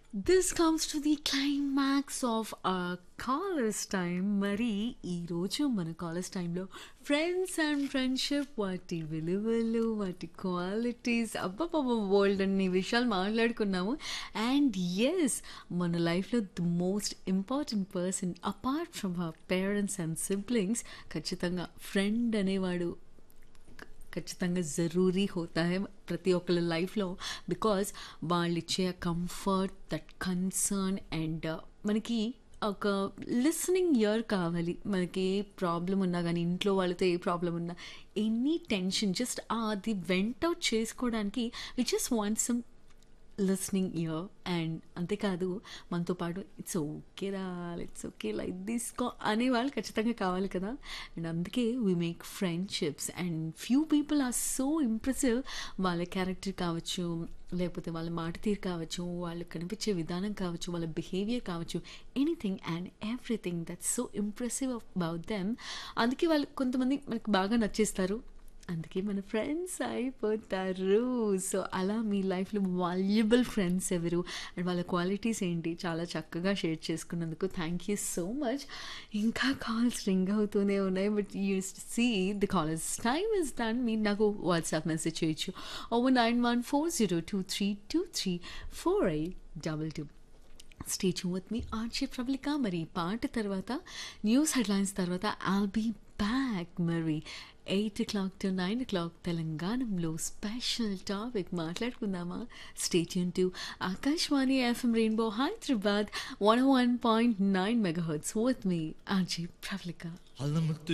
this comes to the climax of college time మరి ఈరోజు మన కాలేజ్ టైంలో ఫ్రెండ్స్ అండ్ ఫ్రెండ్షిప్ వాటి విలువలు వాటి క్వాలిటీస్ అబ్బబ్బబ్బ వరల్డ్ అన్ని విషయాలు మాట్లాడుకున్నాము అండ్ ఎస్ మన లైఫ్లో the most important person apart from our parents and siblings ఖచ్చితంగా ఫ్రెండ్ అనేవాడు ఖచ్చితంగా జరూరీ హోతా హై ప్రతి ఒక్కరి లైఫ్లో బికాస్ వాళ్ళు ఇచ్చే కంఫర్ట్ దట్ కన్సర్న్ అండ్ మనకి ఒక లిసనింగ్ ఇయర్ కావాలి మనకి ఏ ప్రాబ్లం ఉన్నా కానీ ఇంట్లో వాళ్ళతో ఏ ప్రాబ్లం ఉన్నా ఎనీ టెన్షన్ జస్ట్ అది వెంట్ అవుట్ చేసుకోవడానికి we just want some listening ear and అంతేకాదు మనతో పాటు ఇట్స్ ఓకే రా ఇట్స్ ఓకే లైక్ దిస్ అనే వాళ్ళు ఖచ్చితంగా కావాలి కదా అండ్ అందుకే we make friendships and few people are so impressive వాళ్ళ క్యారెక్టర్ కావచ్చు లేకపోతే వాళ్ళ మాట తీరు కావచ్చు వాళ్ళు కనిపించే విధానం కావచ్చు వాళ్ళ బిహేవియర్ కావచ్చు anything and everything that's so impressive about them అందుకే వాళ్ళు కొంతమంది మనకు బాగా నచ్చేస్తారు అందుకే మన ఫ్రెండ్స్ అయిపోతారు సో అలా మీ లైఫ్లో వాల్యుబుల్ ఫ్రెండ్స్ ఎవరు అండ్ వాళ్ళ క్వాలిటీస్ ఏంటి చాలా చక్కగా షేర్ చేసుకున్నందుకు థ్యాంక్ యూ సో మచ్ ఇంకా కాల్స్ రింగ్ అవుతూనే ఉన్నాయి but you see the college time is done మీరు నాకు వాట్సాప్ మెసేజ్ చేయొచ్చు over nine one four zero two three two three four eight double two stage with me RJ Prabalika మరి పాట తర్వాత news headlines తర్వాత I'll be back మరి eight o'clock to nine oh o'clock తెలంగాణలో special topic మాట్లాడుకుందామా stay tuned to Akashvani FM rainbow Hyderabad one one point nine megahertz with me RJ Prabalika అల్లముత్తు